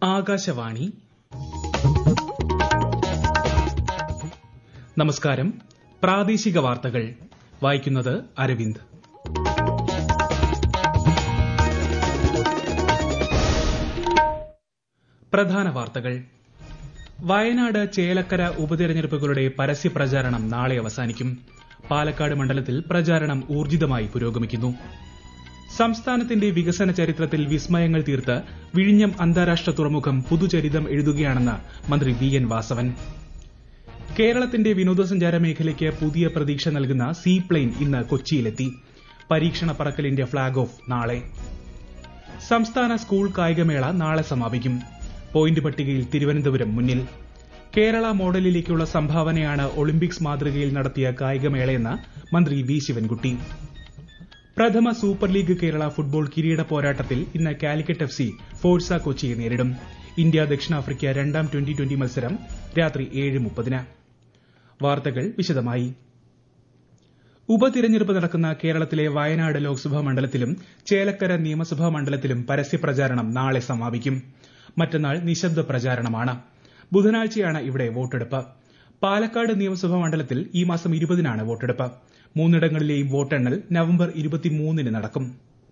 ആകാശവാണി നമസ്കാരം പ്രാദേശിക വാർത്തകൾ വായിക്കുന്നത് അരവിന്ദ് പ്രധാന വാർത്തകൾ വയനാട് ചേലക്കര ഉപതെരഞ്ഞെടുപ്പുകളുടെ പരസ്യ പ്രചാരണം നാളെ അവസാനിക്കും പാലക്കാട് മണ്ഡലത്തിൽ പ്രചാരണം ഊർജിതമായി പുരോഗമിക്കുന്നു സംസ്ഥാനത്തിന്റെ വികസന ചരിത്രത്തിൽ വിസ്മയങ്ങൾ തീർത്ത് വിഴിഞ്ഞം അന്താരാഷ്ട്ര തുറമുഖം പുതുചരിതം എഴുതുകയാണെന്ന് മന്ത്രി വി എൻ വാസവൻ കേരളത്തിന്റെ വിനോദസഞ്ചാര മേഖലയ്ക്ക് പുതിയ പ്രതീക്ഷ നൽകുന്ന സീ പ്ലെയിൻ ഇന്ന് കൊച്ചിയിലെത്തി പരീക്ഷണ പറക്കലിന്റെ ഫ്ളാഗ് ഓഫ് നാളെ സംസ്ഥാന സ്കൂൾ കായികമേള നാളെ സമാപിക്കും പോയിന്റ് പട്ടികയിൽ തിരുവനന്തപുരം മുന്നിൽ കേരള മോഡലിലേക്കുള്ള സംഭാവനയാണ് ഒളിമ്പിക്സ് മാതൃകയിൽ നടത്തിയ കായികമേളയെന്ന് മന്ത്രി വി ശിവൻകുട്ടി പ്രഥമ സൂപ്പർ ലീഗ് കേരള ഫുട്ബോൾ കിരീട പോരാട്ടത്തിൽ ഇന്ന് കാലിക്കറ്റ് എഫ് സി ഫോഴ്സ കൊച്ചിയെ നേരിടും ഇന്ത്യ ദക്ഷിണാഫ്രിക്ക രണ്ടാം ട്വന്റി ട്വന്റി മത്സരം രാത്രി ഏഴ് മുപ്പതിന് വാർത്തകൾ വിശദമായി ഉപതിരഞ്ഞെടുപ്പ് നടക്കുന്ന കേരളത്തിലെ വയനാട് ലോക്സഭാ മണ്ഡലത്തിലും ചേലക്കര നിയമസഭാ മണ്ഡലത്തിലും പരസ്യപ്രചാരണം നാളെ സമാപിക്കും മറ്റന്നാൾ നിശബ്ദ പ്രചാരണമാണ് ബുധനാഴ്ചയാണ് ഇവിടെ വോട്ടെടുപ്പ് പാലക്കാട് നിയമസഭാ മണ്ഡലത്തിൽ ഈ മാസം ഇരുപതിനാണ് വോട്ടെടുപ്പ് മൂന്നിടങ്ങളിലെയും വോട്ടെണ്ണൽ നവംബർ ഇരുപത്തിമൂന്നിന് നടക്കും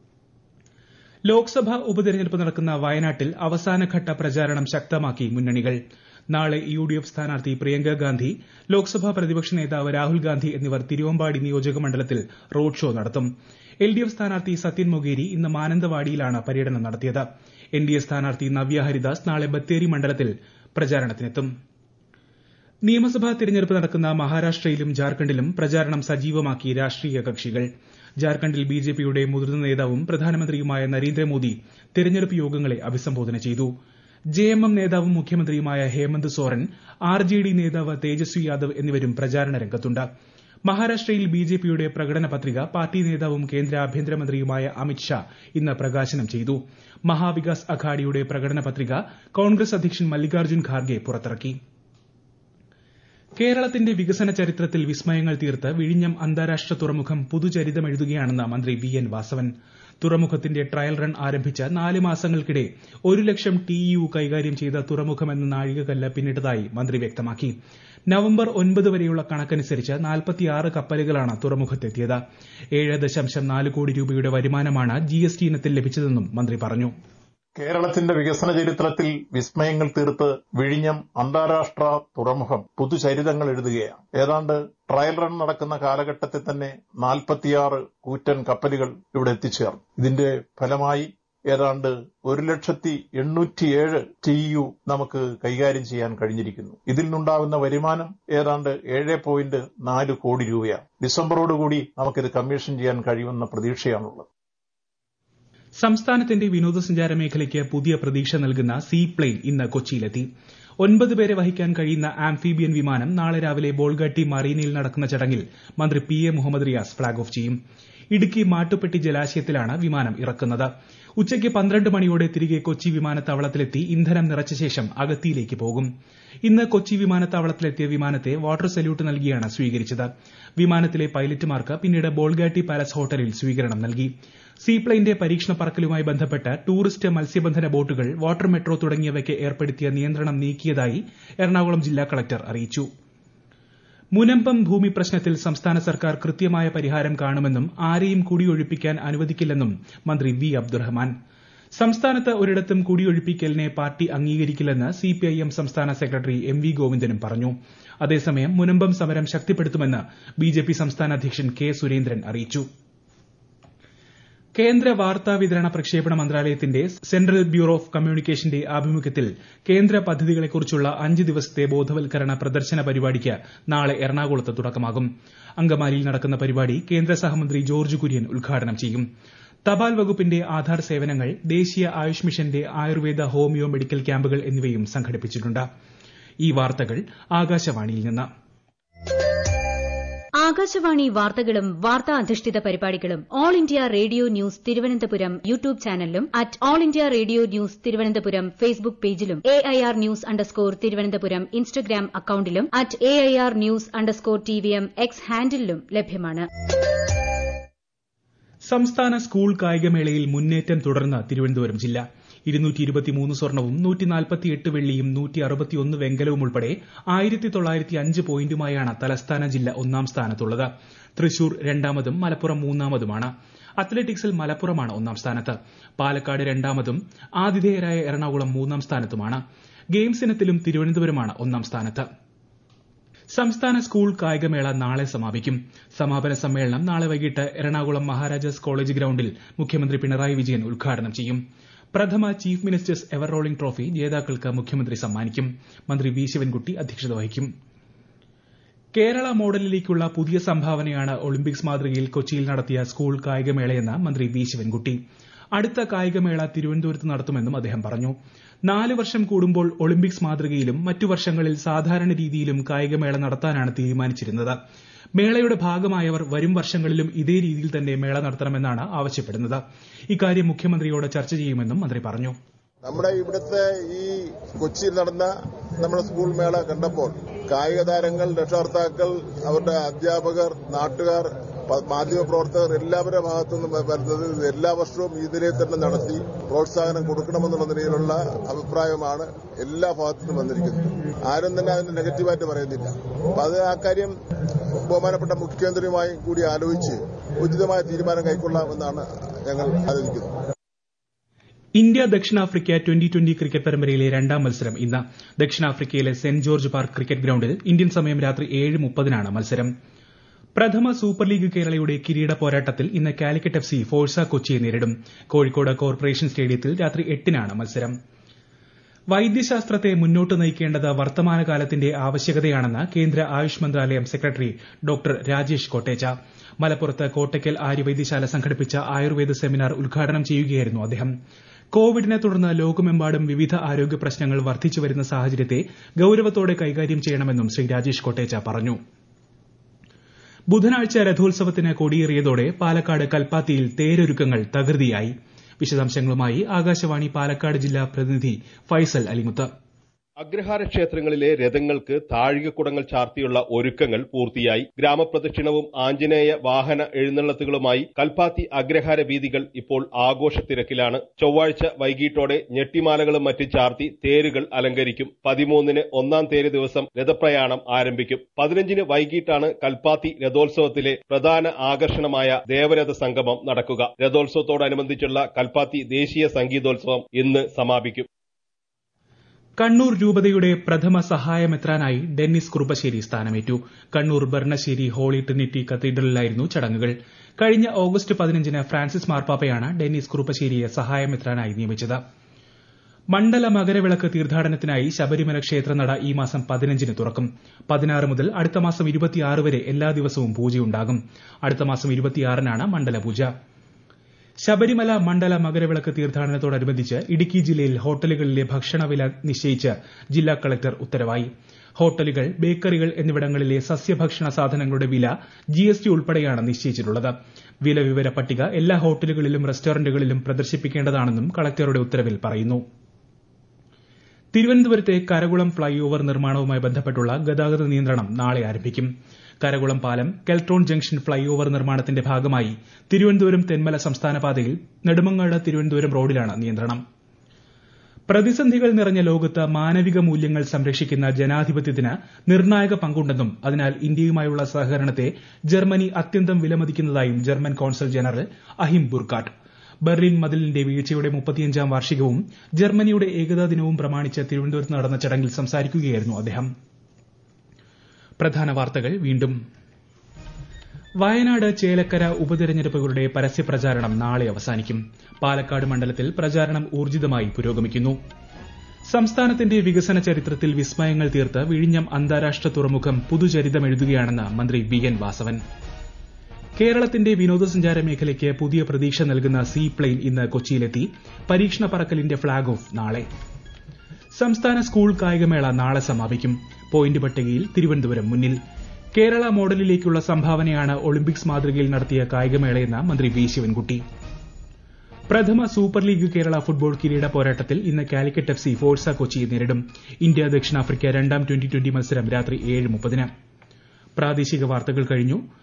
ലോക്സഭാ ഉപതെരഞ്ഞെടുപ്പ് നടക്കുന്ന വയനാട്ടിൽ അവസാനഘട്ട പ്രചാരണം ശക്തമാക്കി മുന്നണികൾ നാളെ യു ഡി എഫ് സ്ഥാനാർത്ഥി പ്രിയങ്ക ഗാന്ധി ലോക്സഭാ പ്രതിപക്ഷ നേതാവ് രാഹുൽ ഗാന്ധി എന്നിവർ തിരുവമ്പാടി നിയോജക മണ്ഡലത്തിൽ റോഡ് ഷോ നടത്തും എൽ ഡി എഫ് സ്ഥാനാർത്ഥി സത്യൻ മൊഗേരി ഇന്ന് മാനന്തവാടിയിലാണ് പര്യടനം നടത്തിയത് എൻ ഡി എ സ്ഥാനാർത്ഥി നവ്യ ഹരിദാസ് നാളെ ബത്തേരി മണ്ഡലത്തിൽ പ്രചാരണത്തിനെത്തും നിയമസഭാ തിരഞ്ഞെടുപ്പ് നടക്കുന്ന മഹാരാഷ്ട്രയിലും ജാർഖണ്ഡിലും പ്രചാരണം സജീവമാക്കി രാഷ്ട്രീയ കക്ഷികൾ ജാർഖണ്ഡിൽ ബിജെപിയുടെ മുതിർന്ന നേതാവും പ്രധാനമന്ത്രിയുമായ നരേന്ദ്രമോദി തിരഞ്ഞെടുപ്പ് യോഗങ്ങളെ അഭിസംബോധന ചെയ്തു ജെഎംഎം നേതാവും മുഖ്യമന്ത്രിയുമായ ഹേമന്ത് സോറൻ ആർജെഡി നേതാവ് തേജസ്വി യാദവ് എന്നിവരും പ്രചാരണ രംഗത്തുണ്ട് മഹാരാഷ്ട്രയിൽ ബിജെപിയുടെ പ്രകടന പത്രിക പാർട്ടി നേതാവും കേന്ദ്ര ആഭ്യന്തരമന്ത്രിയുമായ അമിത് ഷാ ഇന്ന് പ്രകാശനം ചെയ്തു മഹാവികാസ് അഘാഡിയുടെ പ്രകടന പത്രിക കോൺഗ്രസ് അധ്യക്ഷൻ മല്ലികാർജ്ജുൻ ഖാർഗെ പുറത്തിറക്കി കേരളത്തിന്റെ വികസന ചരിത്രത്തിൽ വിസ്മയങ്ങൾ തീർത്ത് വിഴിഞ്ഞം അന്താരാഷ്ട്ര തുറമുഖം പുതുചരിതമെഴുതുകയാണെന്ന് മന്ത്രി വി എൻ വാസവൻ തുറമുഖത്തിന്റെ ട്രയൽ റൺ ആരംഭിച്ച നാല് മാസങ്ങൾക്കിടെ ഒരു ലക്ഷം ടിയു കൈകാര്യം ചെയ്ത തുറമുഖമെന്ന നാഴികക്കല്ല് പിന്നിട്ടതായി മന്ത്രി വ്യക്തമാക്കി നവംബർ ഒൻപത് വരെയുള്ള കണക്കനുസരിച്ച് നാൽപ്പത്തിയാറ് കപ്പലുകളാണ് തുറമുഖത്തെത്തിയത് ഏഴ് ദശാംശം നാല് കോടി രൂപയുടെ വരുമാനമാണ് ജിഎസ്ടി ഇനത്തിൽ ലഭിച്ചതെന്നും മന്ത്രി പറഞ്ഞു കേരളത്തിന്റെ വികസന ചരിത്രത്തിൽ വിസ്മയങ്ങൾ തീർത്ത് വിഴിഞ്ഞം അന്താരാഷ്ട്ര തുറമുഖം പുതുചരിതങ്ങൾ എഴുതുകയാണ് ഏതാണ്ട് ട്രയൽ റൺ നടക്കുന്ന കാലഘട്ടത്തിൽ തന്നെ നാൽപ്പത്തിയാറ് കൂറ്റൻ കപ്പലുകൾ ഇവിടെ എത്തിച്ചേർന്നു ഇതിന്റെ ഫലമായി ഏതാണ്ട് ഒരു ലക്ഷത്തി എണ്ണൂറ്റിയേഴ് ടി യു നമുക്ക് കൈകാര്യം ചെയ്യാൻ കഴിഞ്ഞിരിക്കുന്നു ഇതിൽ നിന്നുണ്ടാകുന്ന വരുമാനം ഏതാണ്ട് ഏഴ് പോയിന്റ് നാല് കോടി രൂപയാണ് ഡിസംബറോടുകൂടി നമുക്കിത് കമ്മീഷൻ ചെയ്യാൻ കഴിയുമെന്ന പ്രതീക്ഷയാണുള്ളത് സംസ്ഥാനത്തിന്റെ വിനോദസഞ്ചാര മേഖലയ്ക്ക് പുതിയ പ്രതീക്ഷ നൽകുന്ന സീ പ്ലെയിൻ ഇന്ന് കൊച്ചിയിലെത്തി ഒൻപത് പേരെ വഹിക്കാൻ കഴിയുന്ന ആംഫീബിയൻ വിമാനം നാളെ രാവിലെ ബോൾഗാട്ടി മറീനയിൽ നടക്കുന്ന ചടങ്ങിൽ മന്ത്രി P A Muhammad Riyas flag off ചെയ്യും ഇടുക്കി മാട്ടുപ്പെട്ടി ജലാശയത്തിലാണ് വിമാനം ഇറക്കുന്നത് ഉച്ചയ്ക്ക് പന്ത്രണ്ട് മണിയോടെ തിരികെ കൊച്ചി വിമാനത്താവളത്തിലെത്തി ഇന്ധനം നിറച്ച ശേഷം അഗത്തിയിലേക്ക് പോകും ഇന്ന് കൊച്ചി വിമാനത്താവളത്തിലെത്തിയ വിമാനത്തെ വാട്ടർ സല്യൂട്ട് നൽകിയാണ് സ്വീകരിച്ചത് വിമാനത്തിലെ പൈലറ്റുമാർക്ക് പിന്നീട് ബോൾഗാട്ടി പാലസ് ഹോട്ടലിൽ സ്വീകരണം നൽകി സീപ്ലെയിന്റെ പരീക്ഷണ പറക്കലുമായി ബന്ധപ്പെട്ട് ടൂറിസ്റ്റ് മത്സ്യബന്ധന ബോട്ടുകൾ വാട്ടർ മെട്രോ തുടങ്ങിയവയ്ക്ക് ഏർപ്പെടുത്തിയ നിയന്ത്രണം നീക്കിയതായി എറണാകുളം ജില്ലാ കളക്ടർ അറിയിച്ചു മുനമ്പം ഭൂമി പ്രശ്നത്തിൽ സംസ്ഥാന സർക്കാർ കൃത്യമായ പരിഹാരം കാണുമെന്നും ആരെയും കുടിയൊഴിപ്പിക്കാൻ അനുവദിക്കില്ലെന്നും മന്ത്രി വി അബ്ദുറഹ്മാൻ സംസ്ഥാനത്ത് ഒരിടത്തും കുടിയൊഴിപ്പിക്കലിനെ പാർട്ടി അംഗീകരിക്കില്ലെന്ന് സിപിഐഎം സംസ്ഥാന സെക്രട്ടറി എം വി ഗോവിന്ദനും പറഞ്ഞു അതേസമയം മുനമ്പം സമരം ശക്തിപ്പെടുത്തുമെന്ന് ബിജെപി സംസ്ഥാന അധ്യക്ഷൻ കെ സുരേന്ദ്രൻ അറിയിച്ചു കേന്ദ്ര വാർത്താ വിതരണ പ്രക്ഷേപണ മന്ത്രാലയത്തിന്റെ സെൻട്രൽ ബ്യൂറോ ഓഫ് കമ്മ്യൂണിക്കേഷന്റെ ആഭിമുഖ്യത്തിൽ കേന്ദ്ര പദ്ധതികളെക്കുറിച്ചുള്ള അഞ്ച് ദിവസത്തെ ബോധവൽക്കരണ പ്രദർശന പരിപാടിക്ക് നാളെ എറണാകുളത്ത് തുടക്കമാകും അങ്കമാലിയിൽ നടക്കുന്ന പരിപാടി കേന്ദ്ര സഹമന്ത്രി ജോർജ് കുര്യൻ ഉദ്ഘാടനം ചെയ്യും തപാൽ വകുപ്പിന്റെ ആധാർ സേവനങ്ങൾ ദേശീയ ആയുഷ് മിഷന്റെ ആയുർവേദ ഹോമിയോ മെഡിക്കൽ ക്യാമ്പുകൾ എന്നിവയും സംഘടിപ്പിച്ചിട്ടുണ്ട് ഈ വാർത്തകൾ ആകാശവാണിയിൽ നിന്ന് ആകാശവാണി വാർത്തകളും വാർത്താ അധിഷ്ഠിത പരിപാടികളും all India radio news Thiruvananthapuram YouTube ചാനലിലും at all India radio news Thiruvananthapuram Facebook പേജിലും A I R news underscore Thiruvananthapuram Instagram അക്കൌണ്ടിലും at A I R news underscore T V M X ഹാൻഡിലും ലഭ്യമാണ് സംസ്ഥാന സ്കൂൾ കായികമേളയിൽ മുന്നേറ്റം തുടർന്ന് തിരുവനന്തപുരം ജില്ല ഇരുന്നൂറ്റി ഇരുപത്തിമൂന്ന് സ്വർണവും നൂറ്റി നാൽപ്പത്തിയെട്ട് വെള്ളിയും നൂറ്റി അറുപത്തിയൊന്ന് വെങ്കലവും ഉൾപ്പെടെ ആയിരത്തി തൊള്ളായിരത്തി അഞ്ച് പോയിന്റുമായാണ് തലസ്ഥാന ജില്ല ഒന്നാം സ്ഥാനത്തുള്ളത് തൃശൂർ രണ്ടാമതും മലപ്പുറം മൂന്നാമതുമാണ് അത്ലറ്റിക്സിൽ മലപ്പുറമാണ് ഒന്നാം സ്ഥാനത്ത് പാലക്കാട് രണ്ടാമതും ആതിഥേയരായ എറണാകുളം മൂന്നാം സ്ഥാനത്തുമാണ് ഗെയിംസ് ഇനത്തിലും തിരുവനന്തപുരമാണ് ഒന്നാം സ്ഥാനത്ത് സംസ്ഥാന സ്കൂൾ കായികമേള നാളെ സമാപിക്കും സമാപന സമ്മേളനം നാളെ വൈകിട്ട് എറണാകുളം മഹാരാജാസ് കോളേജ് ഗ്രൌണ്ടിൽ മുഖ്യമന്ത്രി പിണറായി വിജയൻ ഉദ്ഘാടനം ചെയ്യും പ്രഥമ chief minister's ever rolling trophy ജേതാക്കൾക്ക് മുഖ്യമന്ത്രി സമ്മാനിക്കും മന്ത്രി വി ശിവൻകുട്ടി അധ്യക്ഷത വഹിക്കും കേരള മോഡലിലേക്കുള്ള പുതിയ സംഭാവനയാണ് ഒളിമ്പിക്സ് മാതൃകയിൽ കൊച്ചിയിൽ നടത്തിയ സ്കൂൾ കായികമേളയെന്ന് മന്ത്രി വി ശിവൻകുട്ടി അടുത്ത കായികമേള തിരുവനന്തപുരത്ത് നടത്തുമെന്നും അദ്ദേഹം പറഞ്ഞു നാല് വർഷം കൂടുമ്പോൾ ഒളിമ്പിക്സ് മാതൃകയിലും മറ്റു വർഷങ്ങളിൽ സാധാരണ രീതിയിലും കായികമേള നടത്താനാണ് തീരുമാനിച്ചിരുന്നത് മേളയുടെ ഭാഗമായവർ വരും വർഷങ്ങളിലും ഇതേ രീതിയിൽ തന്നെ മേള നടത്തണമെന്നാണ് ആവശ്യപ്പെടുന്നത് ഇക്കാര്യം മുഖ്യമന്ത്രിയോട് ചർച്ച ചെയ്യുമെന്നും മന്ത്രി പറഞ്ഞു നമ്മുടെ ഇവിടുത്തെ ഈ കൊച്ചിയിൽ നടന്ന നമ്മുടെ സ്കൂൾ മേള കണ്ടപ്പോൾ കായിക താരങ്ങൾ രക്ഷകർത്താക്കൾ അവരുടെ അധ്യാപകർ നാട്ടുകാർ മാധ്യമപ്രവർത്തകർ എല്ലാവരുടെ ഭാഗത്തുനിന്നും വരുന്നത് ഇത് എല്ലാ വർഷവും ഇതിനെ തന്നെ നടത്തി പ്രോത്സാഹനം കൊടുക്കണമെന്നുള്ള നിലയിലുള്ള അഭിപ്രായമാണ് എല്ലാ ഭാഗത്തുനിന്നും വന്നിരിക്കുന്നത് ആരും തന്നെ അതിന് നെഗറ്റീവായിട്ട് പറയുന്നില്ല അപ്പൊ അത് ആ കാര്യം ബഹുമാനപ്പെട്ട മുഖ്യമന്ത്രിയുമായി കൂടി ആലോചിച്ച് ഉചിതമായ തീരുമാനം കൈക്കൊള്ളാമെന്നാണ് ഞങ്ങൾ ആലോചിക്കുന്നത് ഇന്ത്യ ദക്ഷിണാഫ്രിക്ക ട്വന്റി ട്വന്റി ക്രിക്കറ്റ് പരമ്പരയിലെ രണ്ടാം മത്സരം ഇന്ന് ദക്ഷിണാഫ്രിക്കയിലെ സെന്റ് ജോർജ് പാർക്ക് ക്രിക്കറ്റ് ഗ്രൌണ്ടിൽ ഇന്ത്യൻ സമയം രാത്രി ഏഴ് മുപ്പതിനാണ് മത്സരം പ്രഥമ സൂപ്പർ ലീഗ് കേരളയുടെ കിരീട പോരാട്ടത്തിൽ ഇന്ന് കാലിക്കറ്റ് എഫ് സി ഫോഴ്സ കൊച്ചിയെ നേരിടും കോഴിക്കോട് കോർപ്പറേഷൻ സ്റ്റേഡിയത്തിൽ രാത്രി എട്ടിനാണ് മത്സരം വൈദ്യശാസ്ത്രത്തെ മുന്നോട്ട് നയിക്കേണ്ടത് വർത്തമാനകാലത്തിന്റെ ആവശ്യകതയാണെന്ന് കേന്ദ്ര ആയുഷ് മന്ത്രാലയം സെക്രട്ടറി ഡോക്ടർ രാജേഷ് കോട്ടേച്ച മലപ്പുറത്ത് കോട്ടയ്ക്കൽ ആര്യവൈദ്യശാല സംഘടിപ്പിച്ച ആയുർവേദ സെമിനാർ ഉദ്ഘാടനം ചെയ്യുകയായിരുന്നു അദ്ദേഹം കോവിഡിനെ തുടർന്ന് ലോകമെമ്പാടും വിവിധ ആരോഗ്യ പ്രശ്നങ്ങൾ വർദ്ധിച്ചുവരുന്ന സാഹചര്യത്തെ ഗൌരവത്തോടെ കൈകാര്യം ചെയ്യണമെന്നും ശ്രീ രാജേഷ് കോട്ടേച്ച പറഞ്ഞു ബുധനാഴ്ച രഥോത്സവത്തിന് കൊടിയേറിയതോടെ പാലക്കാട് കൽപ്പാത്തിയിൽ തേരൊരുക്കങ്ങൾ തകൃതിയായി വിശദാംശങ്ങളുമായി ആകാശവാണി പാലക്കാട് ജില്ലാ പ്രതിനിധി ഫൈസൽ അലിമുത്ത് അഗ്രഹാര ക്ഷേത്രങ്ങളിലെ രഥങ്ങൾക്ക് താഴികക്കുടങ്ങൾ ചാർത്തിയുള്ള ഒരുക്കങ്ങൾ പൂർത്തിയായി ഗ്രാമപ്രദക്ഷിണവും ആഞ്ജനേയ വാഹന എഴുന്നള്ളത്തുകളുമായി കൽപ്പാത്തി അഗ്രഹാര വീതികൾ ഇപ്പോൾ ആഘോഷത്തിരക്കിലാണ് ചൊവ്വാഴ്ച വൈകിട്ടോടെ ഞെട്ടിമാലകളും മറ്റും ചാർത്തി തേരുകൾ അലങ്കരിക്കും പതിമൂന്നിന് ഒന്നാം തേര് ദിവസം രഥപ്രയാണം ആരംഭിക്കും പതിനഞ്ചിന് വൈകിട്ടാണ് കൽപ്പാത്തി രഥോത്സവത്തിലെ പ്രധാന ആകർഷണമായ ദേവരഥ സംഗമം നടക്കുക രഥോത്സവത്തോടനുബന്ധിച്ചുള്ള കൽപ്പാത്തി ദേശീയ സംഗീതോത്സവം ഇന്ന് സമാപിക്കും കണ്ണൂർ രൂപതയുടെ പ്രഥമ സഹായമെത്രാനായി ഡെന്നിസ് കുറുപ്പശ്ശേരി സ്ഥാനമേറ്റു കണ്ണൂർ ബർണശ്ശേരി ഹോളി ട്രിനിറ്റി കത്തീഡ്രലിലായിരുന്നു ചടങ്ങുകൾ കഴിഞ്ഞ ഓഗസ്റ്റ് പതിനഞ്ചിന് ഫ്രാൻസിസ് മാർപ്പാപ്പയാണ് ഡെന്നിസ് കുറുപ്പശ്ശേരിയെ സഹായമെത്രാനായി നിയമിച്ചത് മണ്ഡല മകരവിളക്ക് തീർത്ഥാടനത്തിനായി ശബരിമല ക്ഷേത്രനട ഈ മാസം പതിനഞ്ചിന് തുറക്കും പതിനാറ് മുതൽ അടുത്ത മാസം ഇരുപത്തിയാറ് വരെ എല്ലാ ദിവസവും പൂജയുണ്ടാകും അടുത്ത മാസം ഇരുപത്തിയാറിനാണ് മണ്ഡല പൂജ ശബരിമല മണ്ഡല മകരവിളക്ക് തീർത്ഥാടനത്തോടനുബന്ധിച്ച് ഇടുക്കി ജില്ലയിൽ ഹോട്ടലുകളിലെ ഭക്ഷണവില നിശ്ചയിച്ച് ജില്ലാ കളക്ടർ ഉത്തരവായി ഹോട്ടലുകൾ ബേക്കറികൾ എന്നിവിടങ്ങളിലെ സസ്യഭക്ഷണ സാധനങ്ങളുടെ വില ജിഎസ്ടി ഉൾപ്പെടെയാണ് നിശ്ചയിച്ചിട്ടുള്ളത് വില വിവര പട്ടിക എല്ലാ ഹോട്ടലുകളിലും റെസ്റ്റോറന്റുകളിലും പ്രദർശിപ്പിക്കേണ്ടതാണെന്നും കളക്ടറുടെ ഉത്തരവിൽ പറയുന്നു തിരുവനന്തപുരത്തെ കരകുളം ഫ്ളൈ ഓവർ നിർമ്മാണവുമായി ബന്ധപ്പെട്ടുള്ള ഗതാഗത നിയന്ത്രണം നാളെ ആരംഭിക്കും കരകുളം പാലം കെൽട്രോൺ ജംഗ്ഷൻ ഫ്ളൈ ഓവർ നിർമ്മാണത്തിന്റെ ഭാഗമായി തിരുവനന്തപുരം തെന്മല സംസ്ഥാന പാതയിൽ നെടുമങ്ങാട് തിരുവനന്തപുരം റോഡിലാണ് നിയന്ത്രണം പ്രതിസന്ധികൾ നിറഞ്ഞ ലോകത്ത് മാനവിക മൂല്യങ്ങൾ സംരക്ഷിക്കുന്ന ജനാധിപത്യത്തിന് നിർണായക പങ്കുണ്ടെന്നും അതിനാൽ ഇന്ത്യയുമായുള്ള സഹകരണത്തെ ജർമ്മനി അത്യന്തം വിലമതിക്കുന്നതായും German consul general Achim Burkert Berlin മതിലിന്റെ വീഴ്ചയുടെ മുപ്പത്തിയഞ്ചാം വാർഷികവും ജർമ്മനിയുടെ ഏകതാ ദിനവും പ്രമാണിച്ച് തിരുവനന്തപുരത്ത് നടന്ന ചടങ്ങിൽ സംസാരിക്കുകയായിരുന്നു അദ്ദേഹം പ്രധാന വാർത്തകൾ വീണ്ടും വയനാട് ചേലക്കര ഉപതെരഞ്ഞെടുപ്പുകളുടെ പരസ്യപ്രചാരണം നാളെ അവസാനിക്കും പാലക്കാട് മണ്ഡലത്തിൽ പ്രചാരണം ഊർജിതമായി പുരോഗമിക്കുന്നു സംസ്ഥാനത്തിന്റെ വികസന ചരിത്രത്തിൽ വിസ്മയങ്ങൾ തീർത്ത് വിഴിഞ്ഞം അന്താരാഷ്ട്ര തുറമുഖം പുതുചരിതമെഴുതുകയാണെന്ന് മന്ത്രി വി എൻ വാസവൻ കേരളത്തിന്റെ വിനോദസഞ്ചാര മേഖലയ്ക്ക് പുതിയ പ്രതീക്ഷ നൽകുന്ന സീ പ്ലെയിൻ ഇന്ന് കൊച്ചിയിലെത്തി പരീക്ഷണ പറക്കലിന്റെ ഫ്ളാഗ് ഓഫ് നാളെ സംസ്ഥാന സ്കൂൾ കായികമേള നാളെ സമാപിക്കും പോയിന്റ് പട്ടികയിൽ തിരുവനന്തപുരം മുന്നിൽ കേരള മോഡലിലേക്കുള്ള സംഭാവനയാണ് ഒളിമ്പിക്സ് മാതൃകയിൽ നടത്തിയ കായികമേളയെന്ന് മന്ത്രി വി ശിവൻകുട്ടി പ്രഥമ സൂപ്പർ ലീഗ് കേരള ഫുട്ബോൾ കിരീട പോരാട്ടത്തിൽ ഇന്ന് കാലിക്കറ്റ് എഫ് സി ഫോഴ്സ കൊച്ചിയെ നേരിടും ഇന്ത്യ ദക്ഷിണാഫ്രിക്ക രണ്ടാം ട്വന്റി ട്വന്റി മത്സരം രാത്രി ഏഴ് മുപ്പതിന് പ്രാദേശിക വാർത്തകൾ കഴിഞ്ഞു